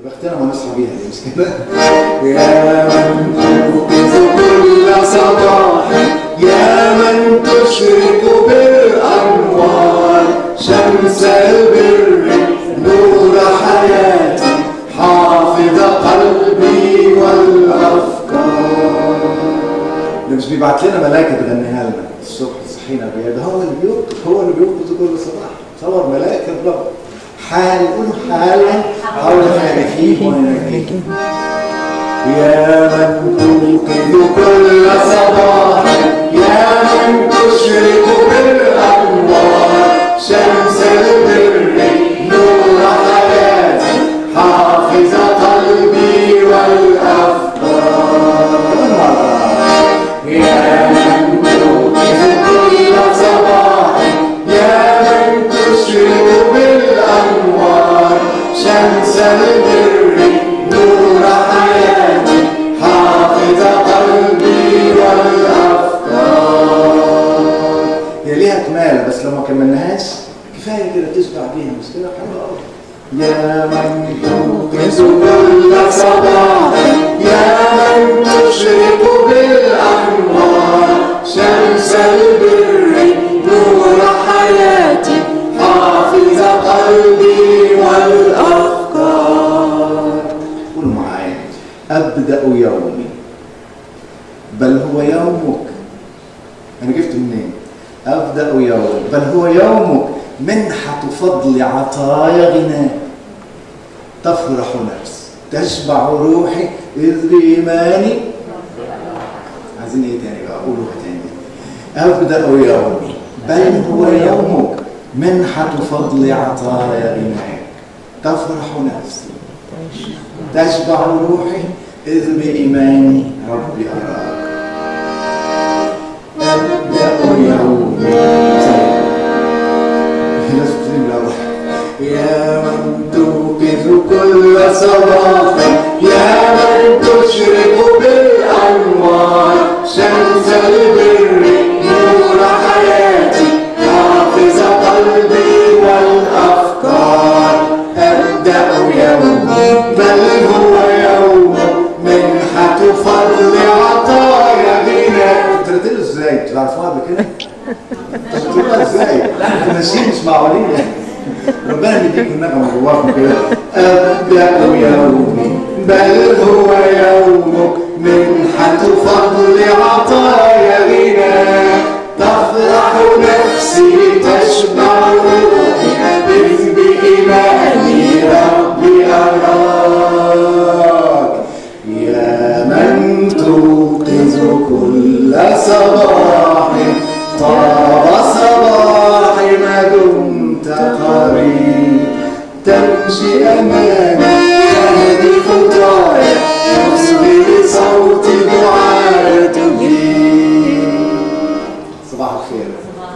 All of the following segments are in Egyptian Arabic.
بختنا ما نصحى بيها دي مش كده يا من توقظ كل صباح يا من تشرق بالانوار شمس البر نور حياتي حافظ قلبي والافكار ده مش بيبعت لنا ملائكه تغنيها لنا الصبح صحينا بيها ده هو اللي بيوقظ هو اللي بيوقظ كل صباح تصور ملائكه بلغة حال يقولوا حالا حول خائفين وناكين يا من توقظ كل صباح يا من تشرق بالانوار شمس البر نور حياتي حافظ قلبي والافكار يا من توقظ كل صباح يا من تشرق بالانوار شمس البر نور حياتي حافظ قلبي والافكار هي ليها كماله بس لو ما كملناهاش كفايه كده تشبع بيها مش كده حلوه قوي يا من توقظ كل صباح يا من تشرق بالانوار شمس البر نور حياتي حافظ قلبي والافكار قولوا معايا ابدا يومي بل هو يومك انا جبت منين ابدا يومي بل هو يومك منحة فضل عطايا غناء تفرح نفسي تشبع روحي إذ بإيماني عايزين إيه تاني بقى قولوها تاني أبدأ يومي بل هو يومك منحة فضل عطايا غناء تفرح نفسي تشبع روحي إذ بإيماني ربي أراك أبدأ يومي الناس بتسلم الأول يا من توقظ كل صباح يا من تشرق بالأنوار شمس البر نور حياتي حافظ قلبي والأفكار أبدأ يومي بل هو يوم منحة فضل عطايا غنى ترددوا ازاي؟ تعرفوها قبل كده؟ بتقولها ازاي؟ انتوا ماشيين مش معقولين يعني ربنا بيديكم نغمه جواكم كده ابدا يومي بل هو يومك منحة فضل عطايا غنى تفرح نفسي تشبع روحي إذ بإيماني ربي أراك يا من توقظ كل صباح طاب صباحي ما دمت قريب تمشي أمامي تهدي خطايا تصغي صوت دعاء تجيب صباح الخير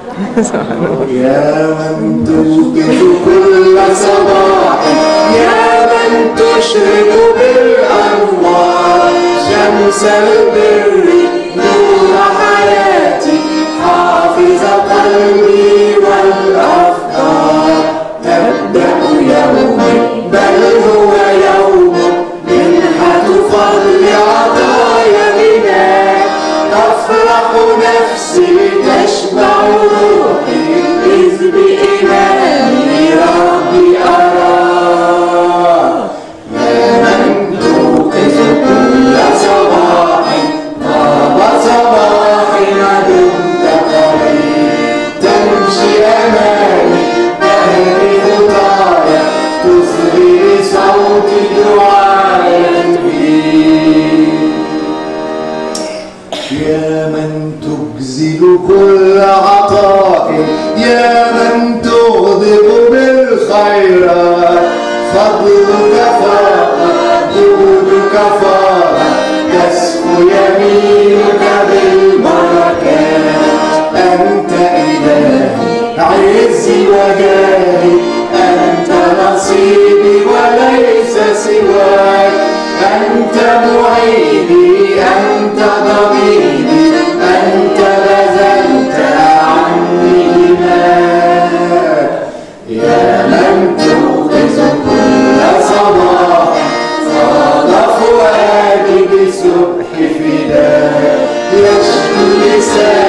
يا من توقظ كل صباح يا من تشرق بالأنوار شمس البر نور حياتي حافظ قلبي والأفكار تبدأ يومي بل هو يوم منحة فضل عطايا غنى تفرح نفسي تشبع روحي إذ بإيماني ربي أرى يا من توقظ كل صباح طاب صباحي ما دمت قريب تمشي أمامي تهدي خطايا تصغي صوت دعاء بي يا من تجزل كل عطاء السلام